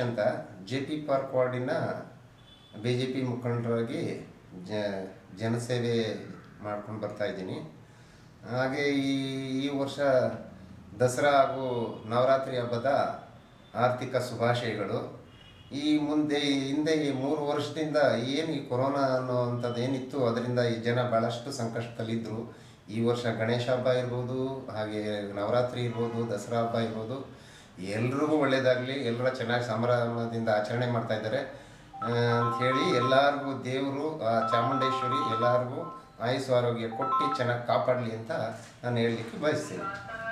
ಅಂತ J P park ವಾರ್ಡಿನ B J P ಮುಖಂಡರಾಗಿ ಜ ಜನಸೇವೆ ಮಾಡ್ಕೊಂಡು ಬರ್ತಾ ಇದ್ದೀನಿ ಹಾಗೆ ಈ ಈ ವರ್ಷ ದಸರಾ ಹಾಗೂ ನವರಾತ್ರಿ ಹಬ್ಬದ ಆರ್ಥಿಕ ಶುಭಾಶಯಗಳು ಈ ಮುಂದೆ ಈ ಹಿಂದೆ ಈ ಮೂರು ವರ್ಷದಿಂದ ಏನು ಈ ಕೊರೋನಾ ಅನ್ನೋವಂಥದ್ದು ಏನಿತ್ತು ಅದರಿಂದ ಈ ಜನ ಭಾಳಷ್ಟು ಸಂಕಷ್ಟದಲ್ಲಿದ್ದರು ಈ ವರ್ಷ ಗಣೇಶ ಹಬ್ಬ ಇರ್ಬೋದು ಹಾಗೆ ನವರಾತ್ರಿ ಇರ್ಬೋದು ದಸರಾ ಹಬ್ಬ ಇರ್ಬೋದು ಎಲ್ರಿಗೂ ಒಳ್ಳೆಯದಾಗಲಿ ಎಲ್ಲರ ಚೆನ್ನಾಗಿ ಸಂಭ್ರಮದಿಂದ ಆಚರಣೆ ಮಾಡ್ತಾ ಇದ್ದಾರೆ ಅಂಥೇಳಿ ಎಲ್ಲರಿಗೂ ದೇವರು ಆ ಚಾಮುಂಡೇಶ್ವರಿ ಎಲ್ಲರಿಗೂ ಆಯುಸ್ಸು ಆರೋಗ್ಯ ಕೊಟ್ಟು ಚೆನ್ನಾಗಿ ಕಾಪಾಡಲಿ ಅಂತ ನಾನು ಹೇಳಲಿಕ್ಕೆ ಬಯಸ್ತೀನಿ